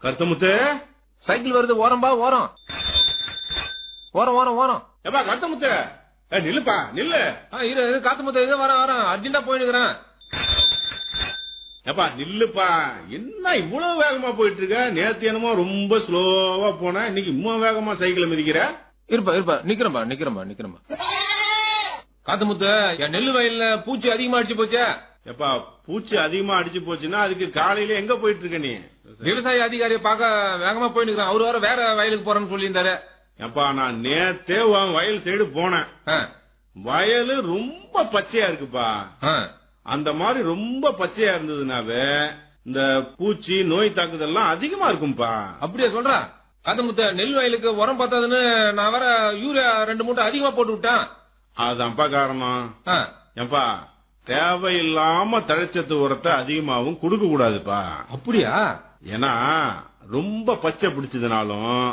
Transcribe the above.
Karuthamuthu cycle வருது ஓரம்பா ஓரம் ஓரம் ஓரம் ஓரம் ஏப்பா கருத்தமுத்து ஏ, நில்லுப்பா நில்லு ஆ, இரு இரு, காத்து முத்த இது வரேன் வரேன் அர்ஜென்டா போயினுக்கிறேன் ஏப்பா நில்லுப்பா என்ன இவ்வளவு வேகமா போயிட்டு இருக்க நேத்து என்னமோ ரொம்ப ஸ்லோவா போன இன்னைக்கு இம்மா வேகமா சைக்கிள் மிதிக்கிற இருப்பா இருப்பா நிக்கிறேன்பா நிக்கிறேன்பா நிக்கிறேன்பா காத்து முத்து என் நெல்லு வயல்ல பூச்சி அதிகமா அடிச்சு போச்சே ஏப்பா பூச்சி அதிகமா அடிச்சு போச்சுன்னா அதுக்கு காலையில எங்க போயிட்டு இருக்க நீ விவசாய அதிகாரியை பார்க்க வேகமா போயினுக்கிறேன் அவரு வர வேற வயலுக்கு போறேன்னு சொல்லியிருந்தாரு ஏப்பா நான் நேத்தே உன் வயல் சைடு போனேன் ஆ, வயலு ரொம்ப பச்சையா இருக்குப்பா ஆ. அந்த மாதிரி ரொம்ப பச்சையா இருந்ததுனாவே இந்த பூச்சி நோய் தாக்குதல்லாம் அதிகமா இருக்கும்பா அப்படியா சொல்றா காத்து முத்த நெல் வயலுக்கு உரம் பத்தாதுன்னு நான் வர யூரியா ரெண்டு மூட்டை அதிகமா போட்டு விட்டேன் அதான்ப்பா காரணம் ஆ, ஏப்பா தேவையில்லாம தழைச்சத்து உரத்தை அதிகமாவும் கொடுக்க கூடாதுப்பா அப்படியா ஏன்னா ரொம்ப பச்சை பிடிச்சதுனாலும்